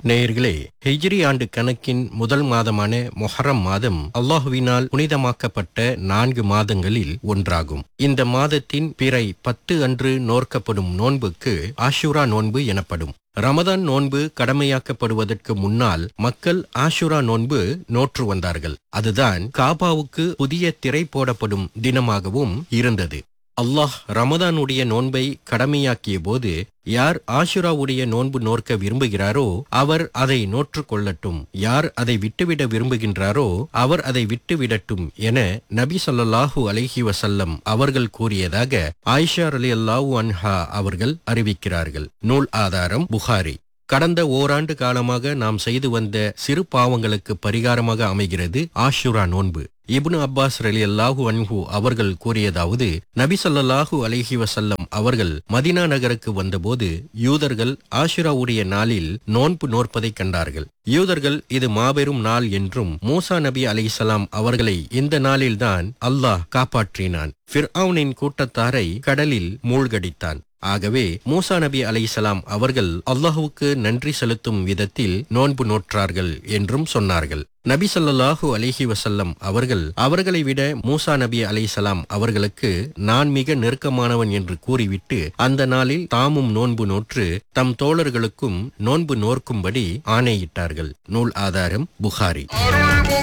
நேயர்களே ஹிஜ்ரி ஆண்டு கணக்கின் முதல் மாதமான மொஹரம் மாதம் அல்லாஹுவினால் புனிதமாக்கப்பட்ட நான்கு மாதங்களில் ஒன்றாகும் இந்த மாதத்தின் பிறை பத்து அன்று நோர்க்கப்படும் நோன்புக்கு ஆஷுரா நோன்பு எனப்படும் ரமதான் நோன்பு கடமையாக்கப்படுவதற்கு முன்னால் மக்கள் ஆஷுரா நோன்பு நோற்று வந்தார்கள் அதுதான் காபாவுக்கு புதிய திரை போடப்படும் தினமாகவும் இருந்தது அல்லாஹ் ரமதானுடைய நோன்பை கடமையாக்கிய போது யார் ஆஷுராவுடைய நோன்பு நோற்க விரும்புகிறாரோ அவர் அதை நோற்றுக் கொள்ளட்டும் யார் அதை விட்டுவிட விரும்புகின்றாரோ அவர் அதை விட்டுவிடட்டும் என நபி ஸல்லல்லாஹு அலைஹி வஸல்லம் அவர்கள் கூறியதாக ஆயிஷா ரலியல்லாஹு அன்ஹா அவர்கள் அறிவிக்கிறார்கள் நூல் ஆதாரம் புகாரி கடந்த ஓராண்டு காலமாக நாம் செய்து வந்த சிறு பாவங்களுக்கு பரிகாரமாக அமைகிறது ஆஷுரா நோன்பு இப்னு அப்பாஸ் ரலி அல்லாஹு அன்ஹு அவர்கள் கூறியதாவது நபி ஸல்லல்லாஹு அலைஹி வஸல்லம் அவர்கள் மதினா நகருக்கு வந்தபோது யூதர்கள் ஆஷுராவுடைய நாளில் நோன்பு நோற்பதை கண்டார்கள் யூதர்கள் இது மாபெரும் நாள் என்றும் மூசா நபி அலைஹிஸ்ஸலாம் அவர்களை இந்த நாளில்தான் அல்லாஹ் காப்பாற்றினான் ஃபிர்அவுனின் கூட்டத்தாரை கடலில் மூழ்கடித்தான் ஆகவே மூசா நபி அலைசலாம் அவர்கள் அல்லாஹுவுக்கு நன்றி செலுத்தும் விதத்தில் நோன்பு நோற்றார்கள் என்றும் சொன்னார்கள் நபி ஸல்லல்லாஹு அலைஹி வஸல்லம் அவர்கள் அவர்களை விட மூசா நபி அலைசலாம் அவர்களுக்கு நான் மிக நெருக்கமானவன் என்று கூறிவிட்டு அந்த நாளில் தாமும் நோன்பு நோற்று தம் தோழர்களுக்கும் நோன்பு நோர்க்கும்படி ஆணையிட்டார்கள் நூல் ஆதாரம் புகாரி அருள்முக